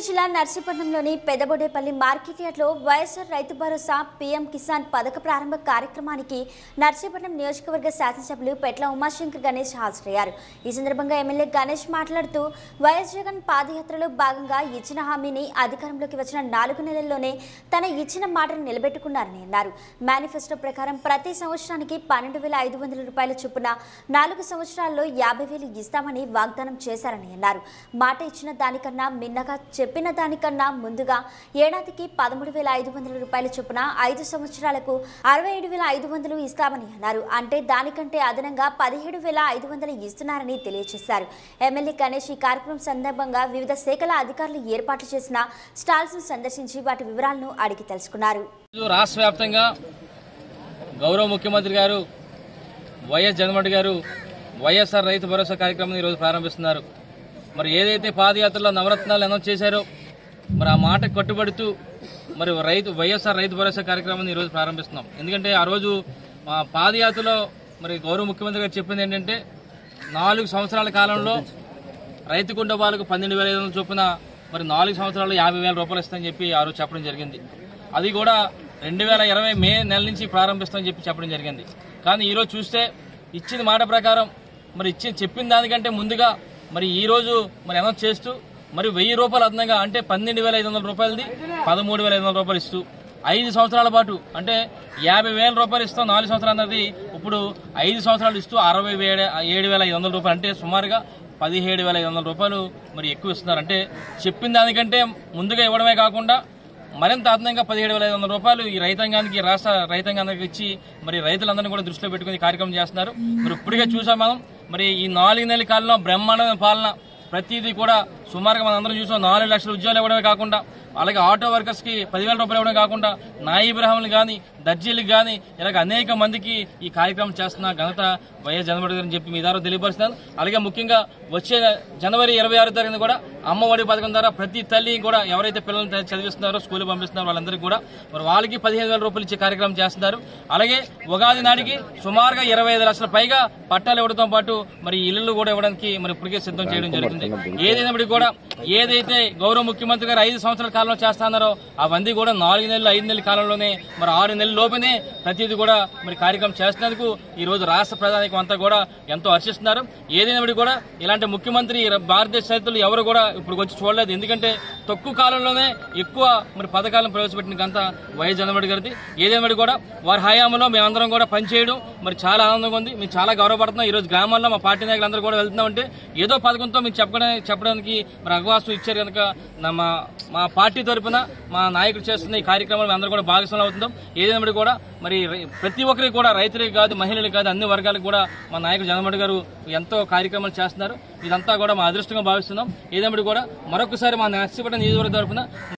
జిల్లా నర్సీపట్నంలోని పెదబొడేపల్లి మార్కెట్ యార్డ్లో వైఎస్ఆర్ రైతు భరోసా పీఎం కిసాన్ పథక ప్రారంభ కార్యక్రమానికి నర్సీపట్నం నియోజకవర్గ శాసనసభ్యులు పెట్ల ఉమాశంకర్ గణేష్ హాజరయ్యారు ఈ సందర్భంగా ఎమ్మెల్యే గణేష్ మాట్లాడుతూ వైఎస్ జగన్ పాదయాత్రలో భాగంగా ఇచ్చిన హామీని అధికారంలోకి వచ్చిన నాలుగు నెలల్లోనే తన ఇచ్చిన మాటను నిలబెట్టుకున్నారని అన్నారు మేనిఫెస్టో ప్రకారం ప్రతి సంవత్సరానికి పన్నెండు వేల ఐదు వందల రూపాయల చొప్పున నాలుగు సంవత్సరాల్లో యాభై వేలు ఇస్తామని వాగ్దానం చేశారని అన్నారు మాట ఇచ్చిన దానికన్నా మిన్నగా చెప్పిన దానికన్నా ముందుగా ఏడాదికి పదమూడు వేల ఐదు వందల రూపాయల చొప్పున ఐదు సంవత్సరాలకు అరవై ఏడు వేల ఐదు వందలు ఇస్తామని అన్నారు అంటే దానికంటే అదనంగా పదిహేడు వేల ఐదు వందలు ఇస్తున్నారని తెలియజేశారు ఎమ్మెల్యే గణేష్ ఈ కార్యక్రమం సందర్భంగా వివిధ శాఖల అధికారులు ఏర్పాటు చేసిన స్టాల్స్ ను సందర్శించి వాటి వివరాలను అడిగి తెలుసుకున్నారు ఈరోజు రాష్ట్ర వ్యాప్తంగా గౌరవ ముఖ్యమంత్రి గారు వైఎస్ జగన్మోహన్ రెడ్డి గారు వైఎస్ఆర్ రైతు భరోసా కార్యక్రమం ఈరోజు ప్రారంభిస్తున్నారు మరి ఏదైతే పాదయాత్రలో నవరత్నాలు అనౌన్స్ చేశారో మరి ఆ మాట కట్టుబడుతూ మరి రైతు వైఎస్ఆర్ రైతు భరోసా కార్యక్రమాన్ని ఈరోజు ప్రారంభిస్తున్నాం ఎందుకంటే ఆ రోజు మా పాదయాత్రలో మరి గౌరవ ముఖ్యమంత్రి గారు చెప్పింది ఏంటంటే నాలుగు సంవత్సరాల కాలంలో రైతు కుటుంబాలకు పన్నెండు వేల ఐదు వందల చొప్పున మరి నాలుగు సంవత్సరాలు యాభై వేల రూపాయలు ఇస్తామని చెప్పి ఆ రోజు చెప్పడం జరిగింది అది కూడా రెండు వేల ఇరవై మే నెల నుంచి ప్రారంభిస్తామని చెప్పి చెప్పడం జరిగింది కానీ ఈరోజు చూస్తే ఇచ్చిన మాట ప్రకారం మరి ఇచ్చిన చెప్పిన దానికంటే ముందుగా మరి ఈ రోజు మరి అనౌన్స్ చేస్తూ మరి వెయ్యి రూపాయలు అదనంగా అంటే పన్నెండు వేల ఐదు వందల రూపాయలది పదమూడు వేల ఐదు వందల రూపాయలు ఇస్తూ ఐదు సంవత్సరాల పాటు అంటే యాభై వేల రూపాయలు ఇస్తాం నాలుగు సంవత్సరాలు అన్నది ఇప్పుడు ఐదు సంవత్సరాలు ఇస్తూ అరవై వేల ఏడు వేల ఐదు వందల రూపాయలు అంటే సుమారుగా పదిహేడు వేల ఐదు వందల రూపాయలు మరి ఎక్కువ ఇస్తున్నారు అంటే చెప్పిన దానికంటే ముందుగా ఇవ్వడమే కాకుండా మరింత అదనంగా పదిహేడు వేల ఐదు వందల రూపాయలు ఈ రైతాంగానికి రాష్ట్ర రైతాంగానికి ఇచ్చి మరి రైతులందరినీ కూడా దృష్టిలో పెట్టుకుని ఈ కార్యక్రమం చేస్తున్నారు మరి ఇప్పటికే చూసాం మనం మరి ఈ నాలుగు నెలల కాలంలో బ్రహ్మాండమైన పాలన ప్రతిదీ కూడా సుమారుగా మనం అందరం చూసాం నాలుగు లక్షల ఉద్యోగాలు ఇవ్వడమే కాకుండా అలాగే ఆటో వర్కర్స్ కి పదివేల రూపాయలు ఇవ్వడం కాకుండా నాయి బ్రహ్మలు కానీ దర్జీలకు కానీ ఇలాగ అనేక మందికి ఈ కార్యక్రమం చేస్తున్న ఘనత వైఎస్ జగన్మోహన్ గారిని చెప్పి మీ ద్వారా తెలియపరుస్తున్నారు అలాగే ముఖ్యంగా వచ్చే జనవరి ఇరవై ఆరు తారీఖున కూడా అమ్మ ఒడి పథకం ద్వారా ప్రతి తల్లి కూడా ఎవరైతే పిల్లల్ని చదివిస్తున్నారో స్కూల్ పంపిస్తున్నారో వాళ్ళందరికీ కూడా మరి వాళ్ళకి పదిహేను వేల రూపాయలు ఇచ్చే కార్యక్రమం చేస్తున్నారు అలాగే ఉగాది నాటికి సుమారుగా ఇరవై ఐదు లక్షల పైగా పట్టాలు ఇవ్వడంతో పాటు మరి ఇల్లు కూడా ఇవ్వడానికి మరి ఇప్పటికే సిద్ధం చేయడం జరుగుతుంది ఏదైనప్పటికీ కూడా ఏదైతే గౌరవ ముఖ్యమంత్రి గారు ఐదు సంవత్సరాల కాలంలో చేస్తున్నారో అవన్నీ కూడా నాలుగు నెలలు ఐదు నెలల కాలంలోనే మరి ఆరు నెలల లోపునే ప్రతిదీ కూడా మరి కార్యక్రమం చేస్తున్నందుకు ఈ రోజు రాష్ట్ర ప్రధానికం అంతా కూడా ఎంతో హర్షిస్తున్నారు ఏదైనప్పటికీ కూడా ఇలాంటి ముఖ్యమంత్రి భారతదేశ చరిత్రలో ఎవరు కూడా ఇప్పుడు వచ్చి చూడలేదు ఎందుకంటే తక్కువ కాలంలోనే ఎక్కువ మరి పథకాలను ప్రవేశపెట్టిన గంత వైఎస్ జగన్మోహన్ గారిది ఏదేమైనా కూడా వారి హయాంలో మేమందరం కూడా పనిచేయడం మరి చాలా ఆనందంగా ఉంది మేము చాలా గౌరవపడుతున్నాం ఈ రోజు గ్రామాల్లో మా పార్టీ నాయకులందరూ కూడా వెళ్తున్నామంటే ఏదో పథకంతో మేము చెప్పడం చెప్పడానికి మరి అవకాశం ఇచ్చారు కనుక నా- మా మా పార్టీ తరపున మా నాయకుడు చేస్తున్న ఈ కార్యక్రమాలు మేము అందరూ కూడా భాగస్వామ్యం అవుతున్నాం ఏదైనా కూడా మరి రై- ప్రతి ఒక్కరికి కూడా రైతులకు కాదు మహిళలకు కాదు అన్ని వర్గాలకు కూడా మా నాయకుడు జగన్మోహన్ గారు ఎంతో కార్యక్రమాలు చేస్తున్నారు ఇదంతా కూడా మా అదృష్టంగా భావిస్తున్నాం ఏదైనా కూడా మరొకసారి మా నర్సీపట్నం నియోజకవర్గ తరపున